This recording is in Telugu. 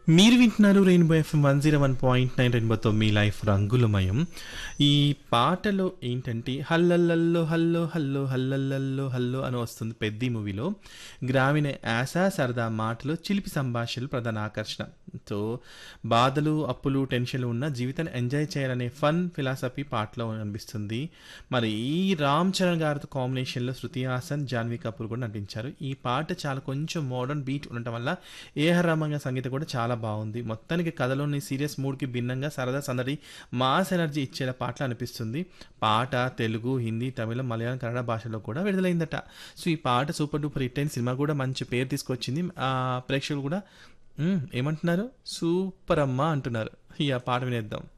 మీరు వింటున్నారు rainbow FM one zero one point nine రెయిన్బోతో మీ లైఫ్ రంగులమయం ఈ పాటలో ఏంటంటే హల్లల్లల్లో హల్లో హల్లో హల్లల్లల్లో హల్లో అని వస్తుంది పెద్ద మూవీలో గ్రామీణ యాస సరదా మాటలు చిలిపి సంభాషణలు ప్రధాన ఆకర్షణ సో బాధలు అప్పులు టెన్షన్లు ఉన్న జీవితాన్ని ఎంజాయ్ చేయాలనే ఫన్ ఫిలాసఫీ పాటలో అనిపిస్తుంది మరి ఈ రామ్ చరణ్ గారితో కాంబినేషన్లో శృతి హాసన్ జాన్వీ కపూర్ కూడా నటించారు ఈ పాట చాలా కొంచెం మోడర్న్ బీట్ ఉండటం వల్ల ఏఆర్ రహమాన్ గారి సంగీతం కూడా చాలా బాగుంది మొత్తానికి కథలోని సీరియస్ మూడ్కి భిన్నంగా సరదా సందడి మాస్ ఎనర్జీ ఇచ్చేలా పాటలు అనిపిస్తుంది పాట తెలుగు హిందీ తమిళం మలయాళం కన్నడ భాషలో కూడా విడుదలైందట సో ఈ పాట సూపర్ డూపర్ హిట్ అయిన సినిమా కూడా మంచి పేరు తీసుకొచ్చింది ఆ ప్రేక్షకులు కూడా "మ్మ్, ఏమంటున్నారు సూపర్ అమ్మా అంటున్నారు ఈ ఆ పాట వినేద్దాం